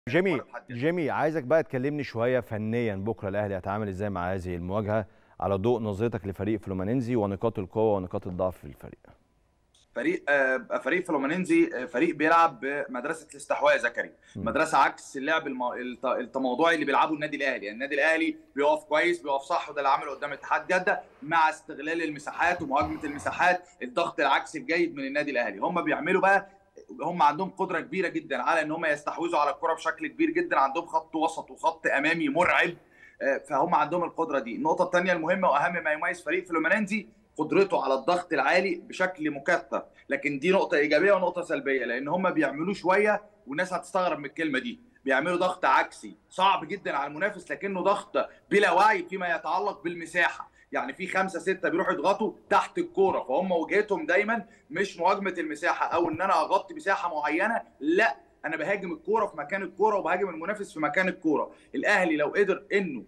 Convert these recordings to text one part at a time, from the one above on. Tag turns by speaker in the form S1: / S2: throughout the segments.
S1: جيمي
S2: مباراة بحد ذاتها.
S1: جيمي عايزك بقى تكلمني شويه فنيا بكره الاهلي هيتعامل ازاي مع هذه المواجهه على ضوء نظرتك لفريق فلومينينزي ونقاط القوه ونقاط الضعف في الفريق
S2: فريق آه، فريق فلومينينزي آه، فريق بيلعب بمدرسه الاستحواذ يا كريم
S1: مم.
S2: مدرسه عكس اللعب الم... الت- التموضعي اللي بيلعبه النادي الاهلي يعني النادي الاهلي بيقف كويس بيقف صح وده اللي عمله قدام اتحاد جده مع استغلال المساحات ومهاجمه المساحات الضغط العكسي الجيد من النادي الاهلي هم بيعملوا بقى هم عندهم قدره كبيره جدا على ان هم يستحوذوا على الكره بشكل كبير جدا عندهم خط وسط وخط امامي مرعب آه، فهم عندهم القدره دي النقطه الثانيه المهمه واهم ما يميز فريق فلومينينزي قدرته على الضغط العالي بشكل مكثف لكن دي نقطه ايجابيه ونقطه سلبيه لان هم بيعملوه شويه والناس هتستغرب من الكلمه دي بيعملوا ضغط عكسي صعب جدا على المنافس لكنه ضغط بلا وعي فيما يتعلق بالمساحه يعني في خمسه سته بيروحوا يضغطوا تحت الكوره فهم وجهتهم دايما مش مهاجمه المساحه او ان انا اغطي مساحه معينه لا انا بهاجم الكوره في مكان الكوره وبهاجم المنافس في مكان الكوره الاهلي لو قدر انه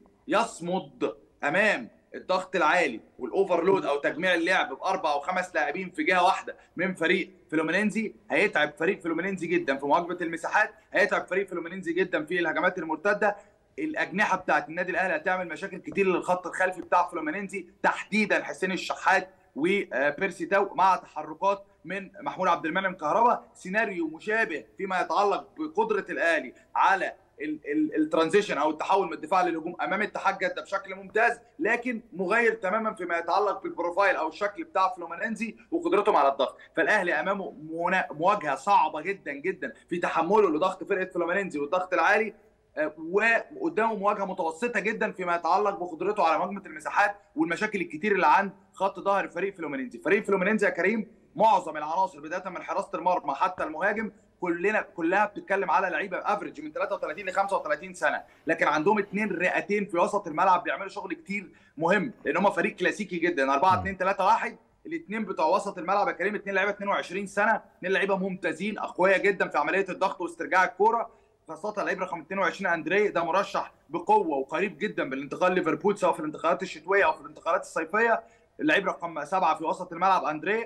S2: يصمد امام الضغط العالي والاوفرلود او تجميع اللعب باربع او خمس لاعبين في جهه واحده من فريق فلومينينزي هيتعب فريق فلومينينزي جدا في مواجهه المساحات هيتعب فريق فلومينينزي جدا في الهجمات المرتده الاجنحه بتاعت النادي الاهلي هتعمل مشاكل كتير للخط الخلفي بتاع فلومينينزي تحديدا حسين الشحات وبيرسي تاو مع تحركات من محمود عبد المنعم كهربا سيناريو مشابه فيما يتعلق بقدره الاهلي على ال- ال- الترانزيشن او التحول من الدفاع للهجوم امام اتحاد جده بشكل ممتاز لكن مغاير تماما فيما يتعلق بالبروفايل او الشكل بتاع فلومينينزي وقدرتهم على الضغط فالاهلي امامه منا- مواجهه صعبه جدا جدا في تحمله لضغط فرقه فلومينينزي والضغط العالي آه، وقدامه مواجهه متوسطه جدا فيما يتعلق بقدرته على مهاجمه المساحات والمشاكل الكتير اللي عند خط ظهر فريق فلومينينزي فريق فلومينينزي يا كريم معظم العناصر بدايه من حراسه المرمى حتى المهاجم كلنا كلها بتتكلم على لعيبه افريج من 33 ل 35 سنه لكن عندهم اثنين رئتين في وسط الملعب بيعملوا شغل كتير مهم لان هم فريق كلاسيكي جدا 4 2 3 1 الاثنين بتوع وسط الملعب يا كريم اثنين لعيبه 22 سنه اثنين لعيبه ممتازين اقوياء جدا في عمليه الضغط واسترجاع الكوره خاصة اللعيب رقم 22 اندري ده مرشح بقوة وقريب جدا بالانتقال ليفربول سواء في الانتقالات الشتوية او في الانتقالات الصيفية اللعيب رقم سبعة في وسط الملعب اندري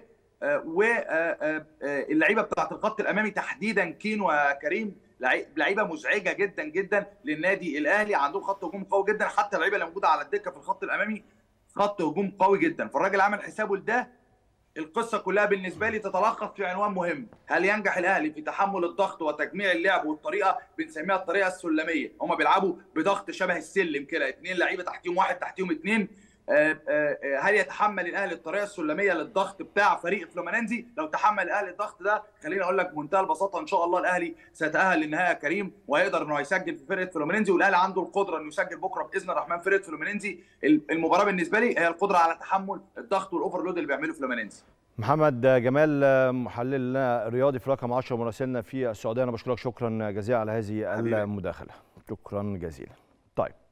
S2: واللعيبه بتاعت الخط الامامي تحديدا كين وكريم لعي- لعيبه مزعجه جدا جدا للنادي الاهلي عندهم خط هجوم قوي جدا حتى اللعيبه اللي موجوده على الدكه في الخط الامامي خط هجوم قوي جدا فالراجل عمل حسابه لده القصه كلها بالنسبه لي تتلخص في عنوان مهم هل ينجح الاهلي في تحمل الضغط وتجميع اللعب والطريقه بنسميها الطريقه السلميه هم بيلعبوا بضغط شبه السلم كده اثنين لعيبه تحتيهم واحد تحتيهم اثنين آه، آه، آه، هل يتحمل الاهلي الطريقه السلميه للضغط بتاع فريق فلومينينزي لو تحمل الاهلي الضغط ده خليني اقول لك بمنتهى البساطه ان شاء الله الاهلي سيتاهل للنهائي يا كريم وهيقدر انه يسجل في فرقه فلومينينزي والاهلي عنده القدره انه يسجل بكره باذن الرحمن فرقه فلومينينزي المباراه بالنسبه لي هي القدره على تحمل الضغط والاوفرلود اللي بيعمله فلومينينزي
S1: محمد جمال محللنا الرياضي في رقم 10 مراسلنا في السعوديه انا بشكرك شكرا جزيلا على هذه
S2: حبيبي.
S1: المداخله شكرا جزيلا طيب